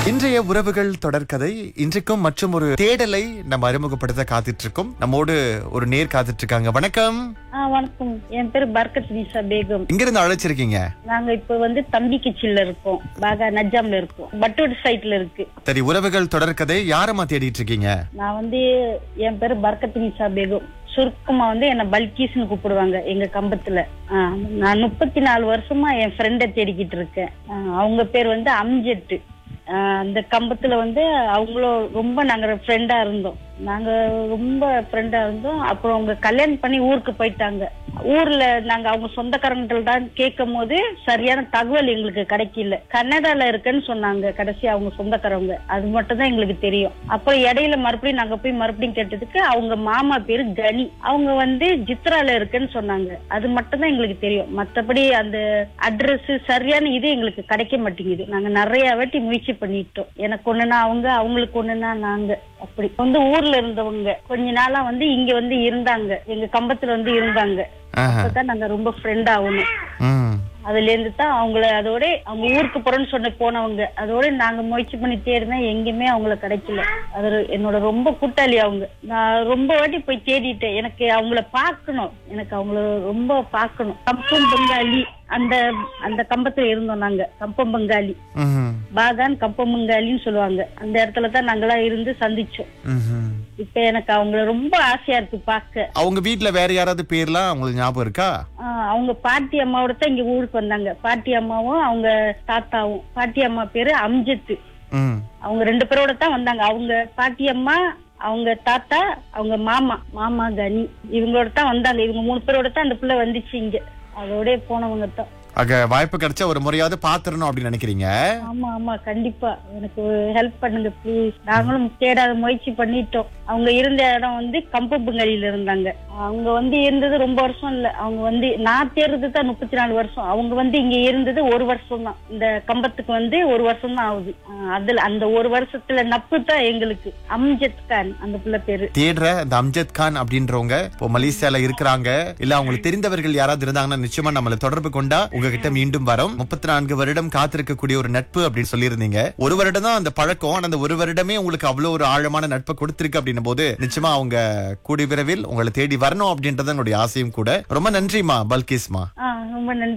இன்றைய உறவுகள் தொடர்கதை இன்றைக்கும் மற்றும் ஒரு தேடலை நம்ம அறிமுகப்படுத்த காத்துட்டு இருக்கோம் நம்மோடு ஒரு நேர் காத்துட்டு இருக்காங்க வணக்கம் ஆ வணக்கம் என் பேரு பர்கத் நிசா பேகம் இங்க இருந்து அழைச்சிருக்கீங்க நாங்க இப்ப வந்து தம்பி கிச்சில இருக்கோம் பாகா நஜாம்ல இருக்கோம் பட்டோட் சைட்ல இருக்கு சரி உறவுகள் தொடர்கதை யாரம்மா தேடிட்டு இருக்கீங்க நான் வந்து என் பேரு பர்கத் நிசா பேகம் சுருக்கமா வந்து என்ன பல்கீஸ்னு கூப்பிடுவாங்க எங்க கம்பத்துல ஆ, நான் முப்பத்தி நாலு வருஷமா என் ஃப்ரெண்ட தேடிக்கிட்டு இருக்கேன் ஆ, அவங்க பேர் வந்து அம்ஜெட் ஆ, அந்த கம்பத்துல வந்து அவங்களும் ரொம்ப நாங்க ஃப்ரெண்டா இருந்தோம் நாங்க ரொம்ப ஃப்ரெண்டா இருந்தோம் அப்புறம் அவங்க கல்யாணம் பண்ணி ஊருக்கு போயிட்டாங்க ஊர்ல நாங்க அவங்க சொந்தக்காரங்கள்ட்ட தான் கேட்கும் போது சரியான தகவல் எங்களுக்கு கிடைக்கல கன்னடால இருக்குன்னு சொன்னாங்க கடைசி அவங்க சொந்தக்காரவங்க அது மட்டும் தான் எங்களுக்கு தெரியும் அப்புறம் இடையில மறுபடியும் நாங்க போய் மறுபடியும் கேட்டதுக்கு அவங்க மாமா பேரு கனி அவங்க வந்து ஜித்ரால இருக்குன்னு சொன்னாங்க அது மட்டும் தான் எங்களுக்கு தெரியும் மத்தபடி அந்த அட்ரஸ் சரியான இது எங்களுக்கு கிடைக்க மாட்டேங்குது நாங்க நிறைய வாட்டி முயற்சி பண்ணிட்டோம் எனக்கு ஒண்ணுனா அவங்க அவங்களுக்கு ஒண்ணுனா நாங்க அப்படி வந்து ஊர்ல இருந்தவங்க கொஞ்ச நாளா வந்து இங்க வந்து இருந்தாங்க எங்க கம்பத்துல வந்து இருந்தாங்க ஆஹா. அப்பதான் நாங்க ரொம்ப ஃப்ரெண்ட் ஆகணும் ம். அதுல இருந்து தான் அவங்கள அதோட அவங்க ஊருக்கு போறேன்னு சொன்ன போனவங்க அதோட நாங்க முயற்சி பண்ணி தேடினா எங்கேயுமே அவங்கள கிடைக்கல அது என்னோட ரொம்ப கூட்டாளி அவங்க நான் ரொம்ப வாட்டி போய் தேடிட்டேன் எனக்கு அவங்கள பார்க்கணும் எனக்கு அவங்கள ரொம்ப பார்க்கணும் கம்பம் பங்காளி அந்த அந்த கம்பத்துல இருந்தோம் நாங்க கம்பம் பங்காளி ம்ஹும். பாகான் கம்பம் பங்காளின்னு சொல்லுவாங்க அந்த இடத்துல தான் நாங்களா இருந்து சந்திச்சோம் ம்ஹும். இப்ப எனக்கு அவங்கள ரொம்ப ஆசையா இருக்கு பார்க்க அவங்க வீட்ல வேற யாராவது பேர்லாம் உங்களுக்கு ஞாபகம் இருக்கா ஆஹ் அவங்க பாட்டி அம்மாவோட தான் இங்க ஊருக்கு வந்தாங்க பாட்டி அம்மாவும் அவங்க தாத்தாவும் பாட்டி அம்மா பேரு அம்ஜத் ம். அவங்க ரெண்டு பேரோட தான் வந்தாங்க அவங்க பாட்டி அம்மா அவங்க தாத்தா அவங்க மாமா மாமா கனி இவங்களோட தான் வந்தாங்க இவங்க மூணு பேரோட தான் அந்த பிள்ளை வந்துச்சு இங்க அதோட போனவங்க தான் ஆக வாய்ப்பு கிடைச்சா ஒரு முறையாவது பாத்துறணும் அப்படின்னு நினைக்கிறீங்க ஆமா ஆமா கண்டிப்பா எனக்கு ஹெல்ப் பண்ணுங்க ப்ளீஸ் நாங்களும் தேடாத முயற்சி பண்ணிட்டோம் அவங்க இருந்த இடம் வந்து கம்பம்புங்கலியில இருந்தாங்க அவங்க வந்து இருந்தது ரொம்ப வருஷம் இல்ல அவங்க வந்து நான் தேர்றது தான் முப்பத்தி நாலு வருஷம் அவங்க வந்து இங்க இருந்தது ஒரு வருஷம் தான் இந்த கம்பத்துக்கு வந்து ஒரு வருஷம் தான் ஆகுது ஆஹ் அதுல அந்த ஒரு வருஷத்துல நப்பு தான் எங்களுக்கு அம்ஜத் கான் அந்த பிள்ளை பேரு தேடுற அந்த அம்ஜத் கான் அப்படின்றவங்க இப்போ மலேசியால இருக்கிறாங்க இல்ல அவங்களுக்கு தெரிந்தவர்கள் யாராவது இருந்தாங்கன்னா நிச்சயமா நம்மள தொடர்பு கொண்டா உங்ககிட்ட மீண்டும் வரோம் முப்பத்தி நான்கு வருடம் காத்திருக்கக்கூடிய ஒரு நட்பு அப்படின்னு சொல்லியிருந்தீங்க ஒரு வருடம் தான் அந்த பழக்கம் ஆனா அந்த ஒரு வருடமே உங்களுக்கு அவ்வளவு ஒரு ஆழமான நட்பை கொடுத்திருக்கு அப்படின்னும் போது நிச்சயமா அவங்க கூடிய விரைவில் உங்களை தேடி வரணும் அப்படின்றது என்னுடைய ஆசையும் கூட ரொம்ப நன்றிமா பல்கேஸ்மா ஆஹ் ரொம்ப நன்றி